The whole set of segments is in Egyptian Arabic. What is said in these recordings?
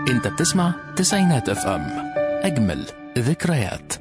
انت بتسمع تسعينات اف ام اجمل ذكريات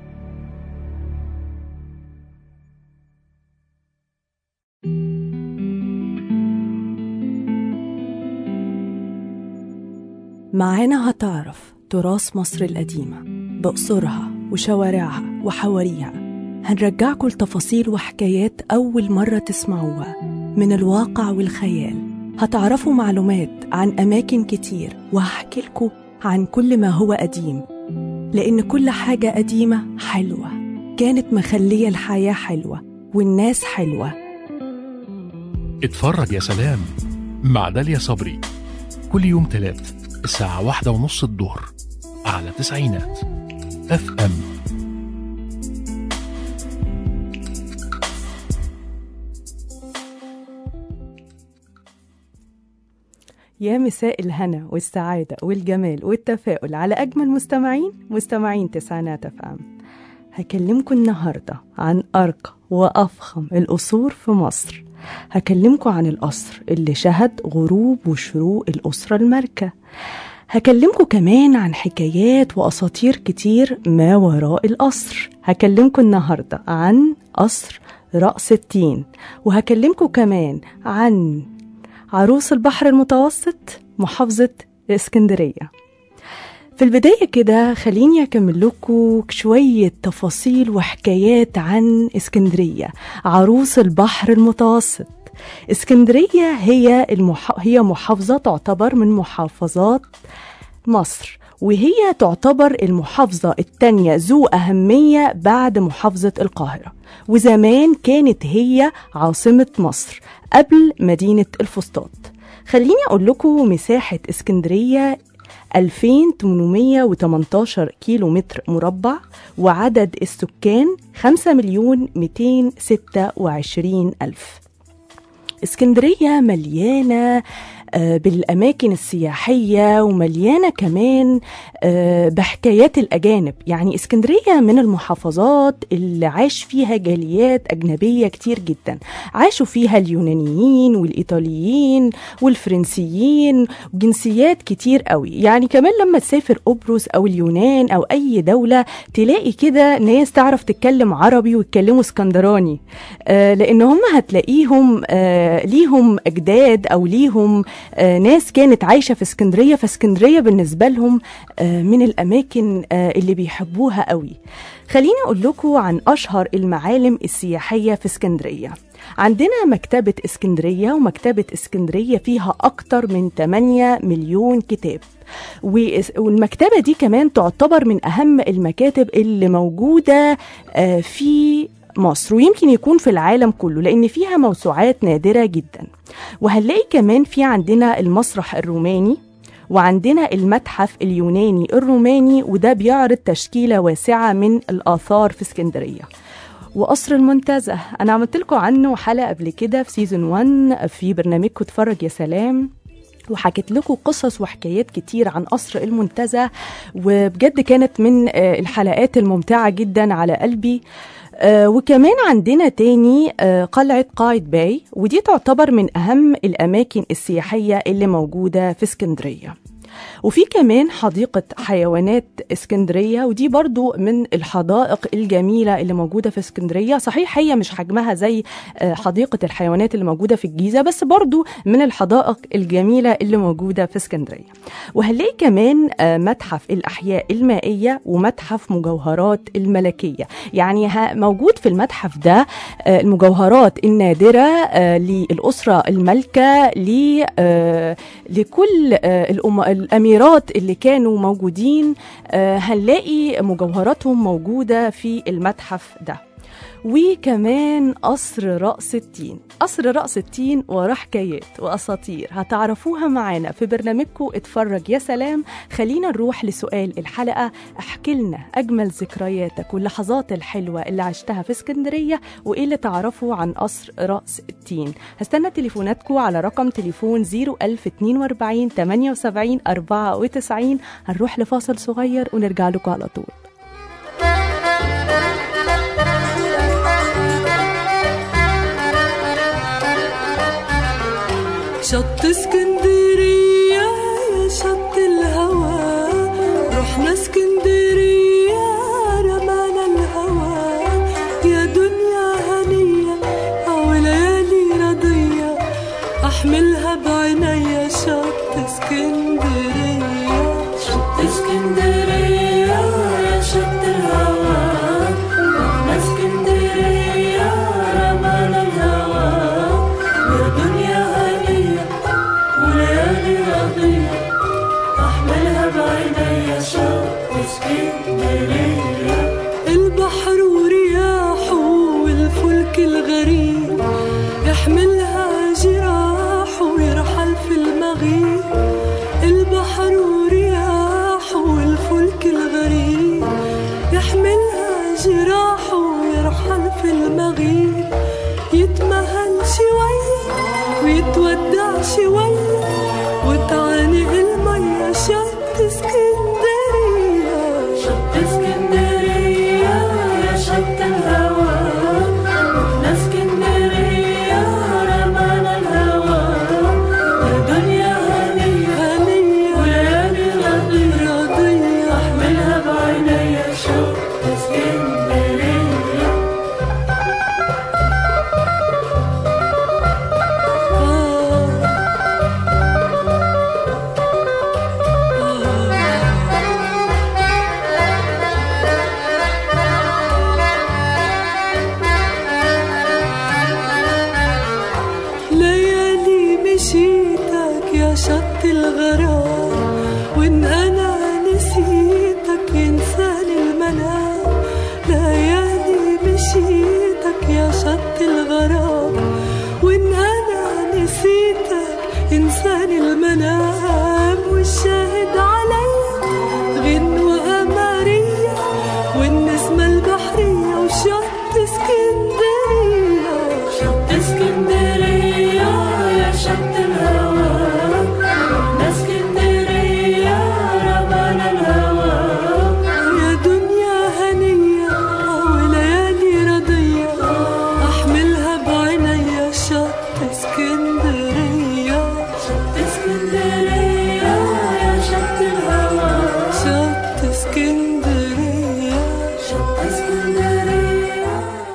معانا هتعرف تراث مصر القديمة بقصرها وشوارعها وحواريها هنرجعكم لتفاصيل وحكايات أول مرة تسمعوها من الواقع والخيال هتعرفوا معلومات عن أماكن كتير وهحكي لكم عن كل ما هو قديم لأن كل حاجة قديمة حلوة كانت مخلية الحياة حلوة والناس حلوة اتفرج يا سلام مع داليا صبري كل يوم تلات الساعة واحدة ونص الظهر على تسعينات اف ام يا مساء الهنا والسعادة والجمال والتفاؤل على أجمل مستمعين مستمعين تسعينات اف ام هكلمكم النهاردة عن أرقى وأفخم القصور في مصر هكلمكم عن القصر اللي شهد غروب وشروق الأسرة المالكة هكلمكم كمان عن حكايات وأساطير كتير ما وراء القصر هكلمكم النهاردة عن قصر رأس التين وهكلمكم كمان عن عروس البحر المتوسط محافظة اسكندرية في البداية كده خليني أكمل لكم شوية تفاصيل وحكايات عن اسكندرية عروس البحر المتوسط اسكندرية هي المح... هي محافظة تعتبر من محافظات مصر وهي تعتبر المحافظة التانية ذو أهمية بعد محافظة القاهرة وزمان كانت هي عاصمة مصر قبل مدينة الفسطاط خليني أقول لكم مساحة اسكندرية 2818 كيلو متر مربع وعدد السكان 5 مليون 226 ألف اسكندرية مليانة بالأماكن السياحية ومليانة كمان بحكايات الأجانب يعني اسكندرية من المحافظات اللي عاش فيها جاليات أجنبية كتير جدا عاشوا فيها اليونانيين والإيطاليين والفرنسيين وجنسيات كتير قوي يعني كمان لما تسافر قبرص أو اليونان أو أي دولة تلاقي كده ناس تعرف تتكلم عربي ويتكلموا اسكندراني لأن هم هتلاقيهم ليهم أجداد أو ليهم آه ناس كانت عايشه في اسكندريه فاسكندريه بالنسبه لهم آه من الاماكن آه اللي بيحبوها قوي خليني اقول لكم عن اشهر المعالم السياحيه في اسكندريه عندنا مكتبة اسكندرية ومكتبة اسكندرية فيها أكتر من 8 مليون كتاب والمكتبة دي كمان تعتبر من أهم المكاتب اللي موجودة في مصر ويمكن يكون في العالم كله لأن فيها موسوعات نادرة جدا وهنلاقي كمان في عندنا المسرح الروماني وعندنا المتحف اليوناني الروماني وده بيعرض تشكيلة واسعة من الآثار في اسكندرية وقصر المنتزه أنا عملت لكم عنه حلقة قبل كده في سيزون 1 في برنامجكم اتفرج يا سلام وحكيت لكم قصص وحكايات كتير عن قصر المنتزه وبجد كانت من الحلقات الممتعة جدا على قلبي آه وكمان عندنا تاني آه قلعة قايد باي ودي تعتبر من أهم الأماكن السياحية اللي موجودة في اسكندرية وفي كمان حديقة حيوانات اسكندرية ودي برضو من الحدائق الجميلة اللي موجودة في اسكندرية صحيح هي مش حجمها زي حديقة الحيوانات اللي موجودة في الجيزة بس برضو من الحدائق الجميلة اللي موجودة في اسكندرية وهنلاقي كمان متحف الأحياء المائية ومتحف مجوهرات الملكية يعني موجود في المتحف ده المجوهرات النادرة للأسرة الملكة لكل الاميرات اللي كانوا موجودين هنلاقي مجوهراتهم موجوده في المتحف ده وكمان قصر رأس التين قصر رأس التين وراه حكايات وأساطير هتعرفوها معانا في برنامجكم اتفرج يا سلام خلينا نروح لسؤال الحلقة احكي لنا أجمل ذكرياتك واللحظات الحلوة اللي عشتها في اسكندرية وإيه اللي تعرفوا عن قصر رأس التين هستنى تليفوناتكم على رقم تليفون 01042 78 94 هنروح لفاصل صغير ونرجع لكم على طول شط اسكندرية يا شط الهوى احملها بعينيا شط اسكندرية شط اسكندرية يا شط الهوى احنا اسكندرية رمانا الهوى يا دنيا هنية وليالي رضية احملها بعينيا شط اسكندرية البحر ورياحه والفلك الغريب يحملها جراحه ويرحل في المغيب البحر ورياحه والفلك الغريب يحملها جراحه ويرحل في المغيب يتمهل شوية ويتودع شوية وتعانق المية شط اسكندرية شط اسكندرية يا شط الهوى احنا اسكندرية رمانا الهوى يا دنيا هنية هنية وليالي رضية رضية احملها بعينيا شط اسكندرية آه ليالي مشيتك يا شط الغرام وان انا نسيتك ينساني المنام ليالي مشيتك يا شط الغرام وان انا نسيتك ينساني المنام والشاهد عليا غنوة قمرية والنسمة البحرية وشط اسكندرية شط اسكندرية يا شط الهوى احنا اسكندرية رمانا الهوى يا دنيا هنية وليالي رضية احملها بعينيا شط اسكندرية شط اسكندرية يا شط الهوى شط اسكندرية شط اسكندرية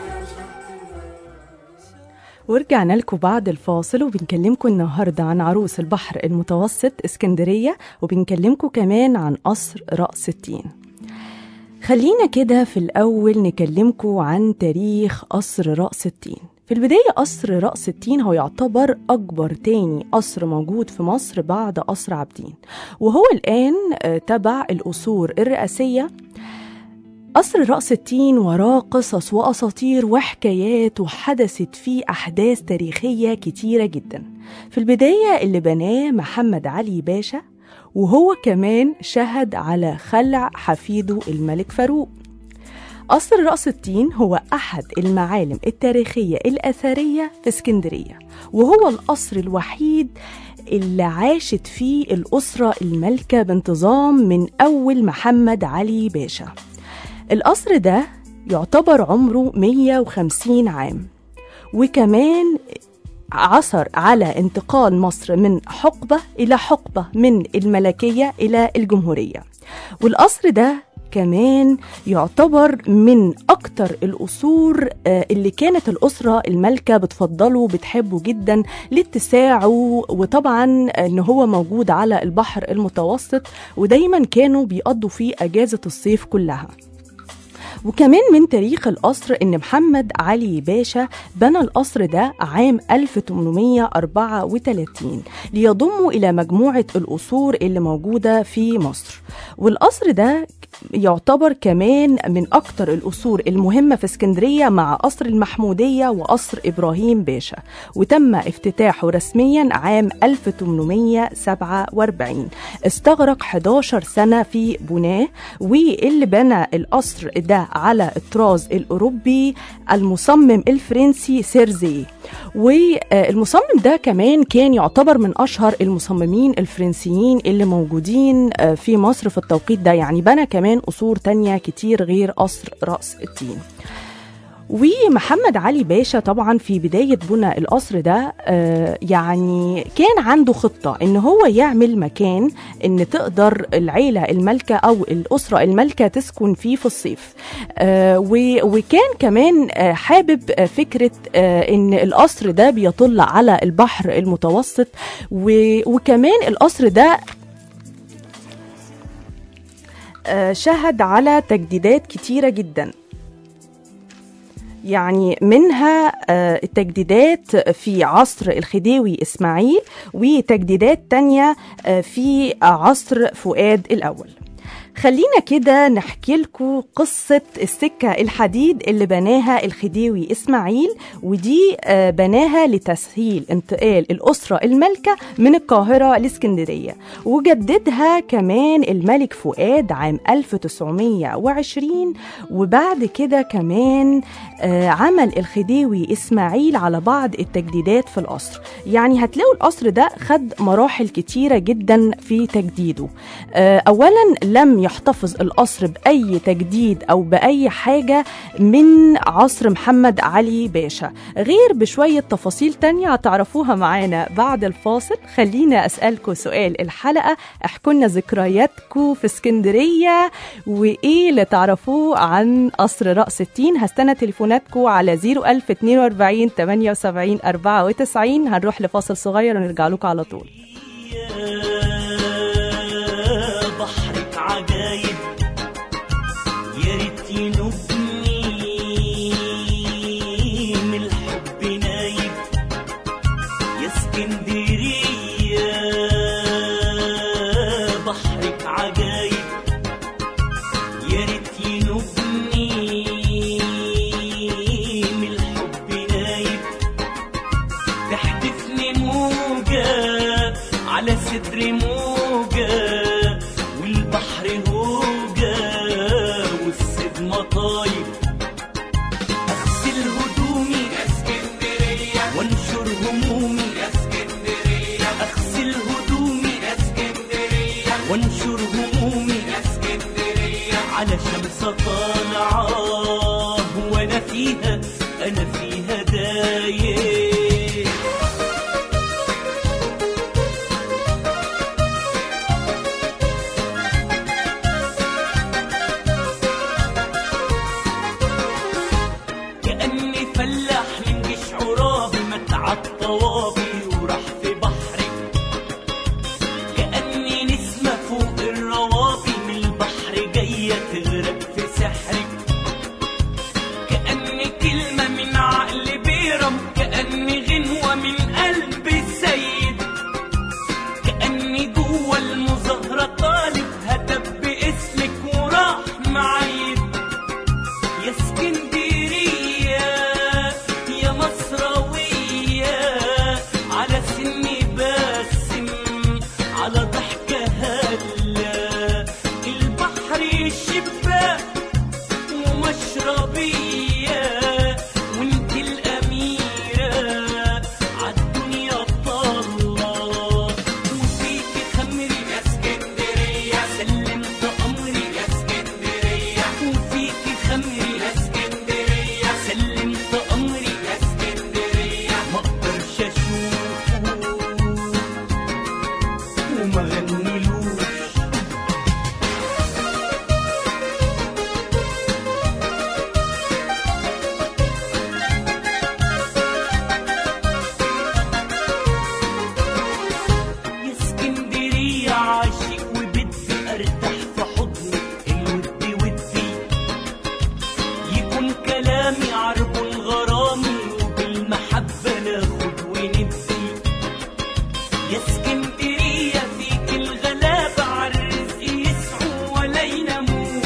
ورجعنا لكم بعد الفاصل وبنكلمكم النهاردة عن عروس البحر المتوسط اسكندرية وبنكلمكم كمان عن قصر رأس التين خلينا كده في الأول نكلمكم عن تاريخ قصر رأس التين في البداية قصر رأس التين هو يعتبر أكبر تاني قصر موجود في مصر بعد قصر عابدين وهو الآن آه، تبع الأصول الرئاسية قصر رأس التين وراه قصص وأساطير وحكايات وحدثت فيه أحداث تاريخية كتيرة جدا في البداية اللي بناه محمد علي باشا وهو كمان شهد على خلع حفيده الملك فاروق قصر رأس التين هو أحد المعالم التاريخية الأثرية في اسكندرية وهو القصر الوحيد اللي عاشت فيه الأسرة المالكة بانتظام من أول محمد علي باشا القصر ده يعتبر عمره 150 عام وكمان عثر على انتقال مصر من حقبة إلى حقبة من الملكية إلى الجمهورية والقصر ده كمان يعتبر من أكتر القصور آه، اللي كانت الأسرة المالكة بتفضله بتحبه جدا لاتساعه وطبعا إن هو موجود على البحر المتوسط ودايما كانوا بيقضوا فيه أجازة الصيف كلها وكمان من تاريخ القصر ان محمد علي باشا بنى القصر ده عام 1834 ليضمه الى مجموعه القصور اللي موجوده في مصر والقصر ده يعتبر كمان من اكتر القصور المهمه في اسكندريه مع قصر المحموديه وقصر ابراهيم باشا وتم افتتاحه رسميا عام 1847 استغرق 11 سنه في بناه واللي بنى القصر ده على الطراز الاوروبي المصمم الفرنسي سيرزي والمصمم ده كمان كان يعتبر من اشهر المصممين الفرنسيين اللي موجودين في مصر في التوقيت ده يعني بنى كمان قصور تانية كتير غير قصر رأس التين ومحمد علي باشا طبعا في بداية بناء القصر ده آه، يعني كان عنده خطة ان هو يعمل مكان ان تقدر العيلة المالكة او الأسرة المالكة تسكن فيه في الصيف آه، و- وكان كمان آه، حابب آه، فكرة آه، ان القصر ده بيطل على البحر المتوسط و- وكمان القصر ده آه، شهد على تجديدات كتيرة جدا يعني منها آه، التجديدات في عصر الخديوي إسماعيل وتجديدات تانية آه، في عصر فؤاد الأول خلينا كده نحكي لكم قصة السكة الحديد اللي بناها الخديوي إسماعيل ودي آه، بناها لتسهيل انتقال الأسرة المالكة من القاهرة لإسكندرية وجددها كمان الملك فؤاد عام 1920 وبعد كده كمان آه، عمل الخديوي إسماعيل على بعض التجديدات في القصر يعني هتلاقوا القصر ده خد مراحل كتيرة جدا في تجديده آه، أولا لم يحتفظ القصر بأي تجديد أو بأي حاجة من عصر محمد علي باشا غير بشوية تفاصيل تانية هتعرفوها معانا بعد الفاصل خلينا أسألكم سؤال الحلقة احكوا لنا ذكرياتكم في اسكندرية وإيه اللي تعرفوه عن قصر رأس التين هستنى تليفوناتكم على 01042 78 94 هنروح لفاصل صغير ونرجع لكم على طول بحرك عجايب يا ريت ينوبني من الحب نايب يا اسكندرية بحرك عجايب يا ريت ينوبني من الحب نايب تحدفني موجة على صدري موجة والبحر هوجة والصدمة طايب أغسل هدومي يا اسكندرية وانشر همومي يا اسكندرية أغسل هدومي يا اسكندرية وانشر همومي يا اسكندرية على شمس طالعة وانا فيها انا فيها دايب كأني فلاح من جيش عرابي متعب طوابي وراح في بحري كأني نسمة فوق الروابي من البحر جاية تغرق في سحرك كأني كلمة من عقل بيرم كأني غنوة من قلب السيد كأني جوه المظاهرة طالب هتب باسمك وراح معيد يا اسكندرية يا مصراوية على سني باسم على ضحكة هلا البحر شباك ومشربية وانت الأميرة عالدنيا طالة وفيكي خمري يا اسكندرية سلمت أمري يا اسكندرية وفيكي خمري يا اسكندرية سلمت أمري يا اسكندرية ما اقدرش اشوفه وما غنيلوش يا اسكندرية عاشق وبدي ارتاح في حضنك الودي ودي يكون كلامي عرب الغرامي وبالمحبة ناخد وندي يا اسكندرية فيك الغلابة عالرزق يسعوا ولا يناموش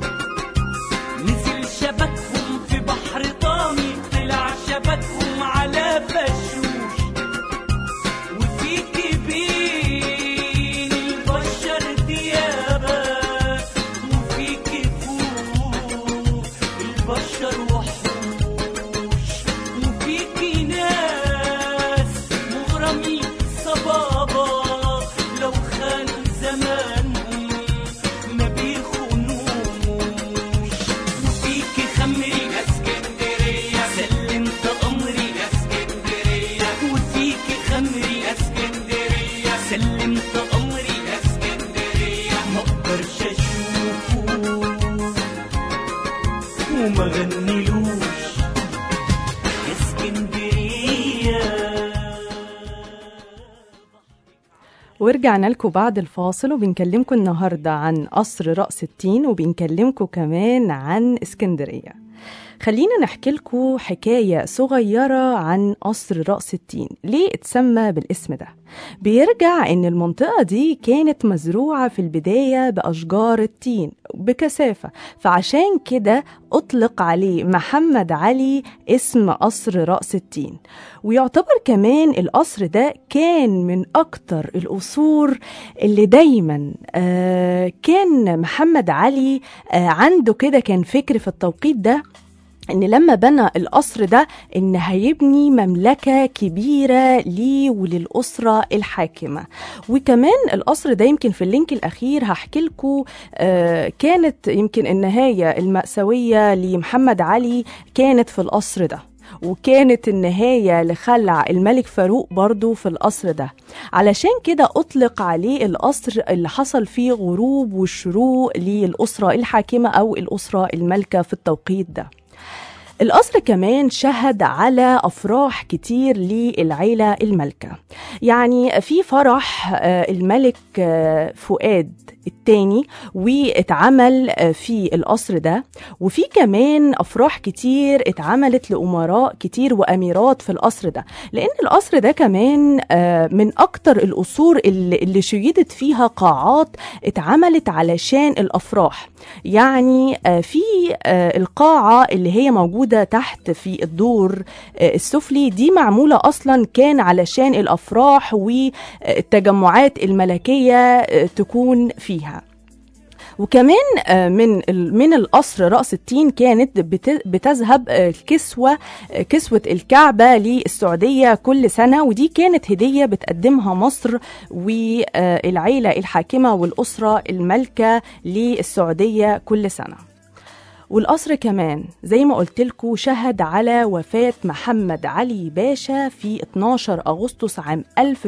نزل شبكهم في بحر طامي طلع شبكهم على فشوش وفيك بين البشر ديابة وفيك فوق البشر وحوش وفيك ناس مغرمين صبابة لو خانوا زمانهم ما بيخونوش وفيك خمري يا اسكندرية سلمت امري يا اسكندريه ما اقدرش اشوفه وما غنيلوش يا اسكندريه ورجعنا لكم بعد الفاصل وبنكلمكم النهاردة عن قصر رأس التين وبنكلمكم كمان عن اسكندرية خلينا نحكي لكم حكاية صغيرة عن قصر رأس التين ليه اتسمى بالاسم ده بيرجع ان المنطقة دي كانت مزروعة في البداية بأشجار التين بكثافة فعشان كده أطلق عليه محمد علي اسم قصر رأس التين ويعتبر كمان القصر ده كان من أكتر القصور اللي دايما آه كان محمد علي آه عنده كده كان فكر في التوقيت ده ان لما بنى القصر ده ان هيبني مملكه كبيره ليه وللاسره الحاكمه وكمان القصر ده يمكن في اللينك الاخير هحكي لكم آه كانت يمكن النهايه الماساويه لمحمد علي كانت في القصر ده وكانت النهاية لخلع الملك فاروق برضو في القصر ده علشان كده أطلق عليه القصر اللي حصل فيه غروب والشروق للأسرة الحاكمة أو الأسرة المالكة في التوقيت ده القصر كمان شهد على أفراح كتير للعيلة المالكة يعني في فرح آه، الملك آه، فؤاد التاني واتعمل آه، في القصر ده وفي كمان أفراح كتير اتعملت لأمراء كتير وأميرات في القصر ده لأن القصر ده كمان آه، من أكتر القصور اللي اللي شيدت فيها قاعات اتعملت علشان الأفراح يعني آه، في آه، القاعة اللي هي موجودة تحت في الدور آه، السفلي دي معمولة أصلا كان علشان الأفراح والتجمعات الملكية آه، تكون فيها وكمان آه، من ال- من القصر رأس التين كانت بت- بتذهب آه، الكسوة آه، كسوة الكعبة للسعودية كل سنة ودي كانت هدية بتقدمها مصر والعيلة الحاكمة والأسرة المالكة للسعودية كل سنة والقصر كمان زي ما قلت لكم شهد على وفاة محمد علي باشا في 12 أغسطس عام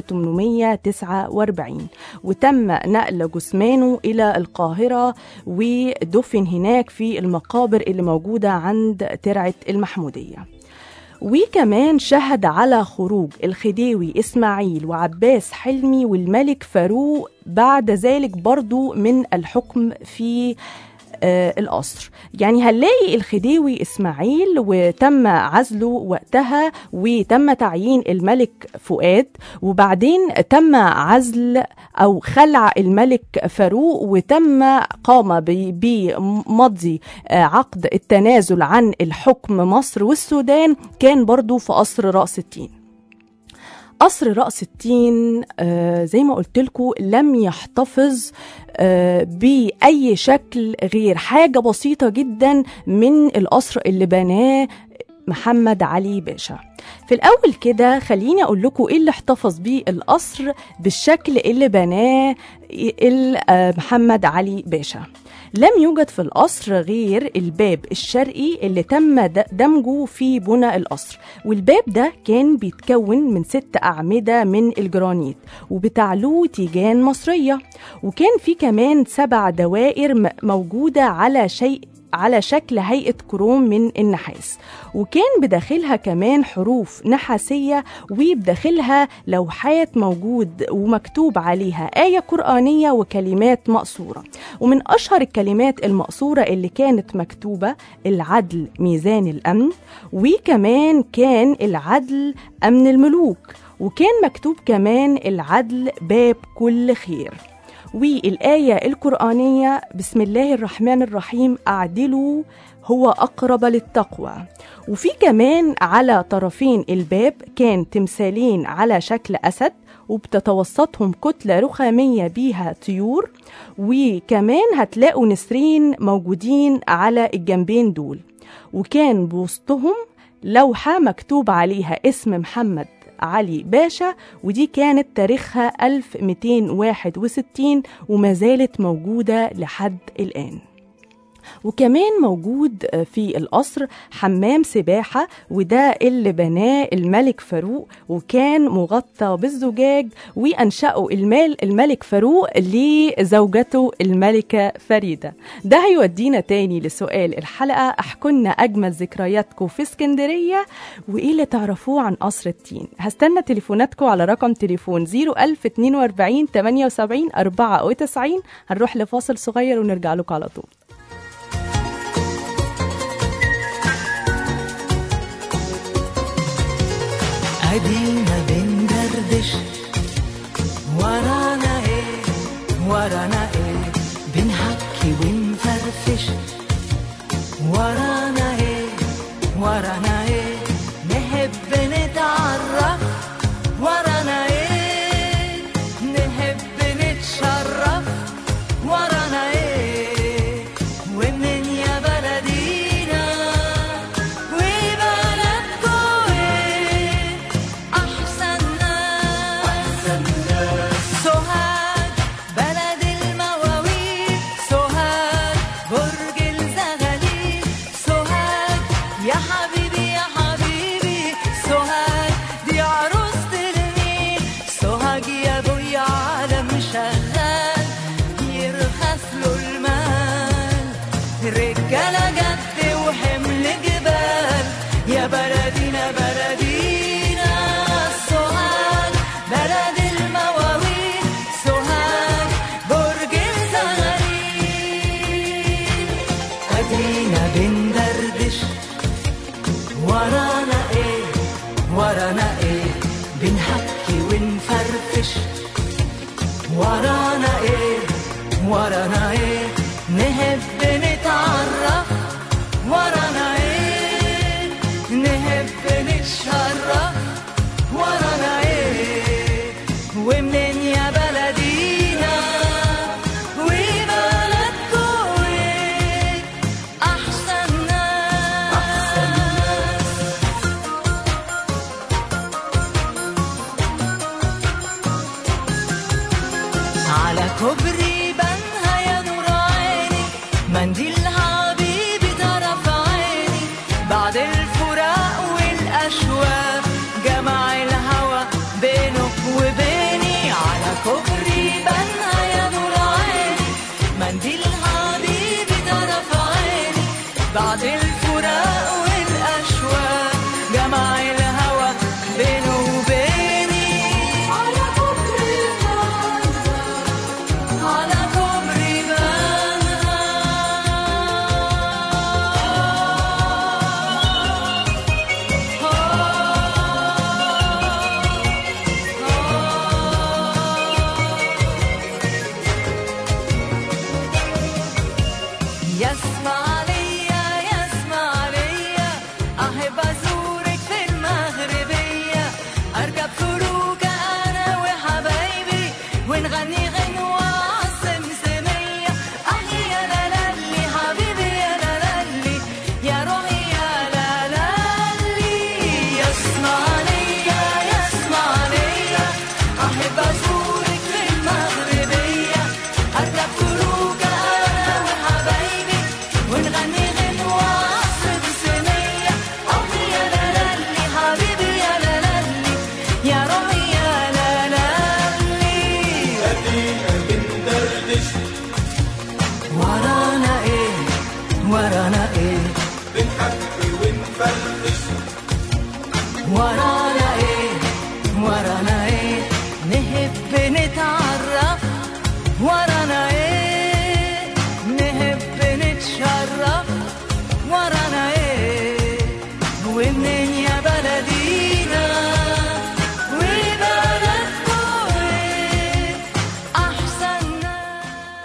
1849 وتم نقل جثمانه إلى القاهرة ودفن هناك في المقابر اللي موجودة عند ترعة المحمودية وكمان شهد على خروج الخديوي إسماعيل وعباس حلمي والملك فاروق بعد ذلك برضو من الحكم في آه، القصر يعني هنلاقي الخديوي إسماعيل وتم عزله وقتها وتم تعيين الملك فؤاد وبعدين تم عزل أو خلع الملك فاروق وتم قام ب- بمضي آه، عقد التنازل عن الحكم مصر والسودان كان برضو في قصر رأس التين قصر رأس التين آه زي ما قلت لكم لم يحتفظ آه بأي شكل غير حاجة بسيطة جدا من القصر اللي بناه محمد علي باشا في الأول كده خليني أقول لكم إيه اللي احتفظ بيه القصر بالشكل اللي بناه ال- آه، محمد علي باشا لم يوجد في القصر غير الباب الشرقي اللي تم د- دمجه في بنى القصر والباب ده كان بيتكون من ست أعمدة من الجرانيت وبتعلوه تيجان مصرية وكان في كمان سبع دوائر م- موجودة على شيء على شكل هيئة كروم من النحاس وكان بداخلها كمان حروف نحاسية وبداخلها لوحات موجود ومكتوب عليها آية قرآنية وكلمات مقصورة ومن أشهر الكلمات المقصورة اللي كانت مكتوبة العدل ميزان الأمن وكمان كان العدل أمن الملوك وكان مكتوب كمان العدل باب كل خير والآية القرآنية بسم الله الرحمن الرحيم أعدلوا هو أقرب للتقوى وفي كمان على طرفين الباب كان تمثالين على شكل أسد وبتتوسطهم كتلة رخامية بيها طيور وكمان هتلاقوا نسرين موجودين على الجنبين دول وكان بوسطهم لوحة مكتوب عليها اسم محمد علي باشا ودي كانت تاريخها 1261 وما زالت موجودة لحد الآن وكمان موجود آه، في القصر حمام سباحة وده اللي بناه الملك فاروق وكان مغطى بالزجاج وأنشأه المال الملك فاروق لزوجته الملكة فريدة ده هيودينا تاني لسؤال الحلقة احكولنا أجمل ذكرياتكم في اسكندرية وإيه اللي تعرفوه عن قصر التين هستنى تليفوناتكم على رقم تليفون 01042 78 94 هنروح لفاصل صغير ونرجع لكم على طول ادينا بندردش ورانا ايه ورانا ايه بنحكي ونفرفش ورانا ايه ورانا ايه نحب نتعرف ورانا ايه نحب نتشرف ورانا ايه ومنين يا بلدينا وبلدكوا ايه احسن ناس سوهاج بلد المواويل سوهاج برج الزغاليل سوهاج يا حبيبي يا حبيبي سوهاج دي عروسة النيل سوهاج يا ابويا عالم شغال يرخص له المال رجالة جد وحمل جبال يا بلدينا بلدينا سوهاج بلد المواويل سوهاج برج الزغاليل ادينا بندردش ورانا ايه ورانا ايه بنحكي ونفرفش ورانا ايه ورانا ايه نحب نتعرف ورانا ايه نحب نتشرف ورانا ايه ومنين يا بلدينا وبلدكوا ايه احسن ناس على كوبري بنها يا نور عيني منديل حبيبي طرف عيني بعد الفراق والأشواق جمع الهوى بينك وبيني على كوبري بنها يا نور عيني منديل حبيبي طرف عيني بعد الفراق والأشواق جمع الهوى بينه وبيني على كوبري على كوبري يسمع ليا يسمع ليا أحب أزورك في المغربية أركب فروكة أنا وحبايبي ونغني غنوة عالسمسمية أحي يا لالي حبيبي يا لالي يا روحي يا لالي يسمع ليا يسمع ليا أحب أزورك في المغربية أركب فروكة أنا وحبايبي ونغني غنوة عالسمسمية أحي يا لالي حبيبي يا لالي يا روحي يا لالي ورانا ايه ورانا ايه بنحكي ونفرفش ورانا ايه ورانا ايه نحب نتعرف ورانا ايه نحب نتشرف ورانا ايه ومنين يا بلدينا وبلدكوا ايه احسن ناس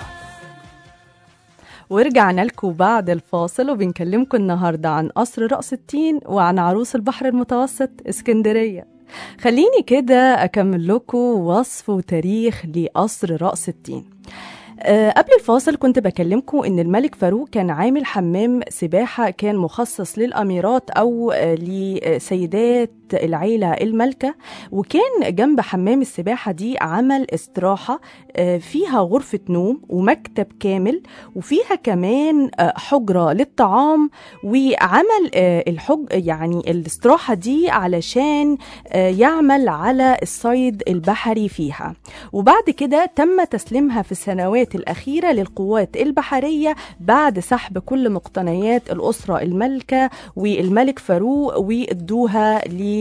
ورجعنا لكم بعد الفاصل وبنكلمكم النهاردة عن قصر رأس التين وعن عروس البحر المتوسط اسكندرية خليني كده أكمل لكم وصف وتاريخ لقصر رأس التين آه، قبل الفاصل كنت بكلمكم ان الملك فاروق كان عامل حمام سباحه كان مخصص للاميرات او آه، لسيدات العيله المالكه وكان جنب حمام السباحه دي عمل استراحه آه، فيها غرفه نوم ومكتب كامل وفيها كمان آه، حجره للطعام وعمل آه، الحج يعني الاستراحه دي علشان آه، يعمل على الصيد البحري فيها وبعد كده تم تسليمها في السنوات الأخيرة للقوات البحرية بعد سحب كل مقتنيات الأسرة الملكة والملك فاروق وادوها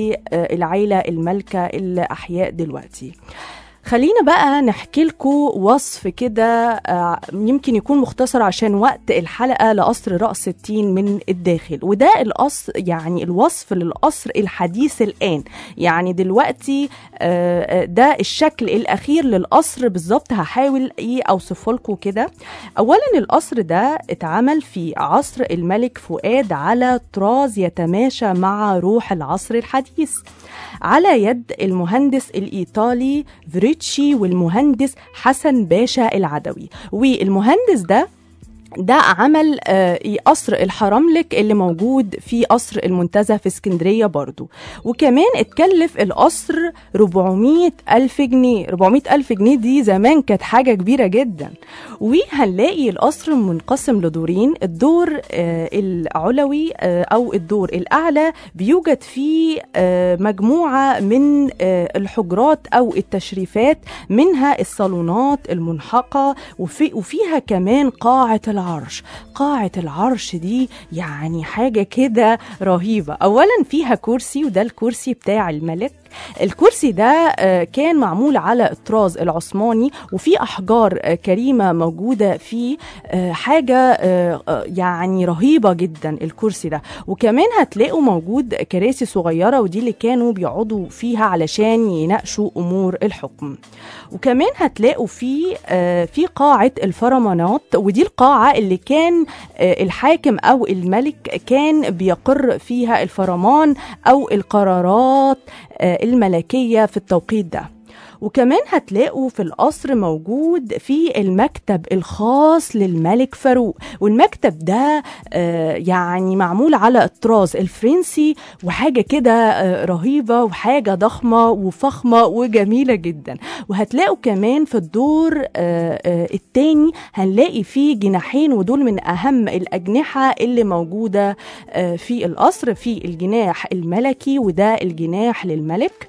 للعيلة الملكة الأحياء دلوقتي خلينا بقى نحكي لكم وصف كده آه، يمكن يكون مختصر عشان وقت الحلقة لقصر رأس التين من الداخل وده القصر يعني الوصف للقصر الحديث الآن يعني دلوقتي آه، آه، ده الشكل الأخير للقصر بالظبط هحاول إيه أوصفه لكم كده أولا القصر ده اتعمل في عصر الملك فؤاد على طراز يتماشى مع روح العصر الحديث على يد المهندس الإيطالي فريتشي والمهندس حسن باشا العدوي والمهندس ده ده عمل آه، قصر الحرملك اللي موجود في قصر المنتزه في اسكندرية برضو وكمان اتكلف القصر 400 ألف جنيه 400 ألف جنيه دي زمان كانت حاجة كبيرة جدا وهنلاقي القصر منقسم لدورين الدور آه، العلوي آه، أو الدور الأعلى بيوجد فيه آه، مجموعة من آه، الحجرات أو التشريفات منها الصالونات المنحقة وفي وفيها كمان قاعة العرش قاعة العرش دي يعني حاجة كده رهيبة أولا فيها كرسي وده الكرسي بتاع الملك الكرسي ده آه، كان معمول على الطراز العثماني وفي احجار آه، كريمه موجوده فيه آه، حاجه آه، آه، يعني رهيبه جدا الكرسي ده وكمان هتلاقوا موجود كراسي صغيره ودي اللي كانوا بيقعدوا فيها علشان يناقشوا امور الحكم وكمان هتلاقوا في آه، في قاعه الفرمانات ودي القاعه اللي كان آه، الحاكم او الملك كان بيقر فيها الفرمان او القرارات آه، الملكيه في التوقيت ده وكمان هتلاقوا في القصر موجود في المكتب الخاص للملك فاروق والمكتب ده آه، يعني معمول على الطراز الفرنسي وحاجة كده آه، رهيبة وحاجة ضخمة وفخمة وجميلة جدا وهتلاقوا كمان في الدور آه، آه، التاني هنلاقي فيه جناحين ودول من أهم الأجنحة اللي موجودة آه، في القصر في الجناح الملكي وده الجناح للملك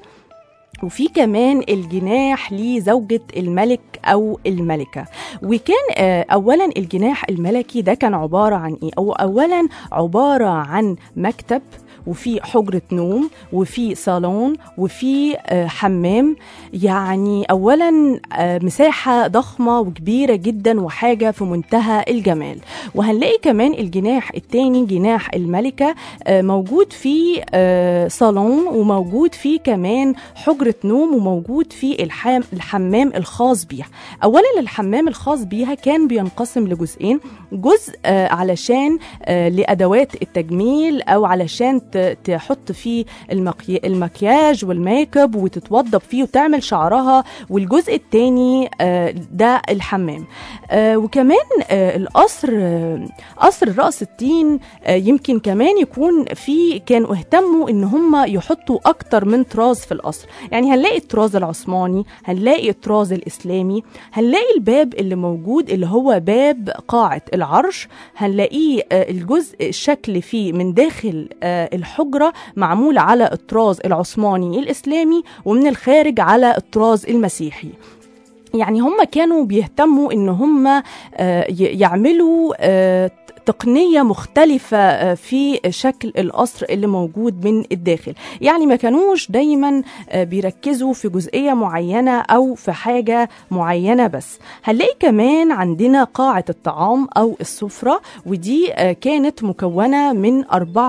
وفي كمان الجناح لزوجة الملك أو الملكة وكان آه، أولا الجناح الملكي ده كان عبارة عن إيه؟ أو أولا عبارة عن مكتب وفي حجرة نوم وفي صالون وفي آه، حمام يعني أولا آه، مساحة ضخمة وكبيرة جدا وحاجة في منتهى الجمال وهنلاقي كمان الجناح التاني جناح الملكة آه، موجود فيه آه، صالون وموجود فيه كمان حجرة نوم وموجود فيه الحام الحمام الخاص بيها أولا الحمام الخاص بيها كان بينقسم لجزئين جزء آه، علشان آه، لأدوات التجميل أو علشان ت- تحط فيه المقي... المكياج والميك اب وتتوضب فيه وتعمل شعرها والجزء التاني آه، ده الحمام آه، وكمان آه، القصر آه، قصر رأس التين آه، يمكن كمان يكون في كانوا اهتموا ان هم يحطوا اكتر من طراز في القصر يعني هنلاقي الطراز العثماني هنلاقي الطراز الاسلامي هنلاقي الباب اللي موجود اللي هو باب قاعة العرش هنلاقيه آه، الجزء الشكل فيه من داخل آه، الحجرة معمول على الطراز العثماني الإسلامي ومن الخارج على الطراز المسيحي يعني هم كانوا بيهتموا ان هم آه، ي- يعملوا آه، تقنية مختلفة آه، في شكل القصر اللي موجود من الداخل يعني ما كانوش دايما آه، بيركزوا في جزئية معينة أو في حاجة معينة بس هنلاقي كمان عندنا قاعة الطعام أو السفرة ودي آه، كانت مكونة من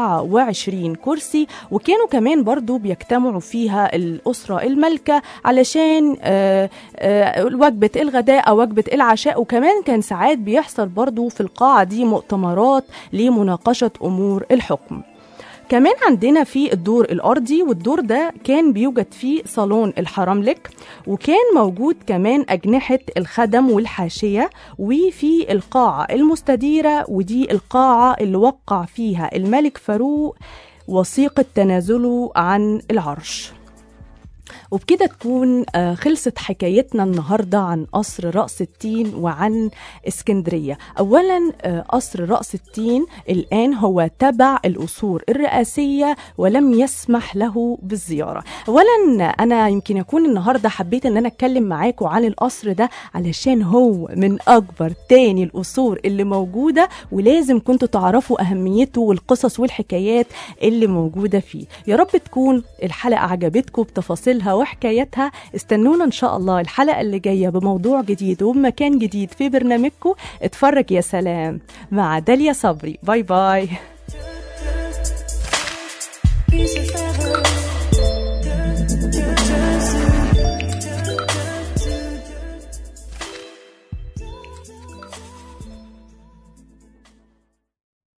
24 كرسي وكانوا كمان برضو بيجتمعوا فيها الأسرة الملكة علشان آه، آه، وجبة الغداء أو وجبة العشاء وكمان كان ساعات بيحصل برضو في القاعة دي مؤتمرات لمناقشة أمور الحكم كمان عندنا في الدور الأرضي والدور ده كان بيوجد فيه صالون الحرملك وكان موجود كمان أجنحة الخدم والحاشية وفي القاعة المستديرة ودي القاعة اللي وقع فيها الملك فاروق وثيقة تنازله عن العرش وبكده تكون آه، خلصت حكايتنا النهاردة عن قصر رأس التين وعن اسكندرية أولا آه، قصر رأس التين الآن هو تبع الأصول الرئاسية ولم يسمح له بالزيارة أولا أنا يمكن أكون النهاردة حبيت أن أنا أتكلم معاكم عن القصر ده علشان هو من أكبر تاني الأصول اللي موجودة ولازم كنتوا تعرفوا أهميته والقصص والحكايات اللي موجودة فيه يا رب تكون الحلقة عجبتكم بتفاصيلها وحكاياتها استنونا إن شاء الله الحلقة اللي جاية بموضوع جديد وبمكان جديد في برنامجكم اتفرج يا سلام مع داليا صبري باي باي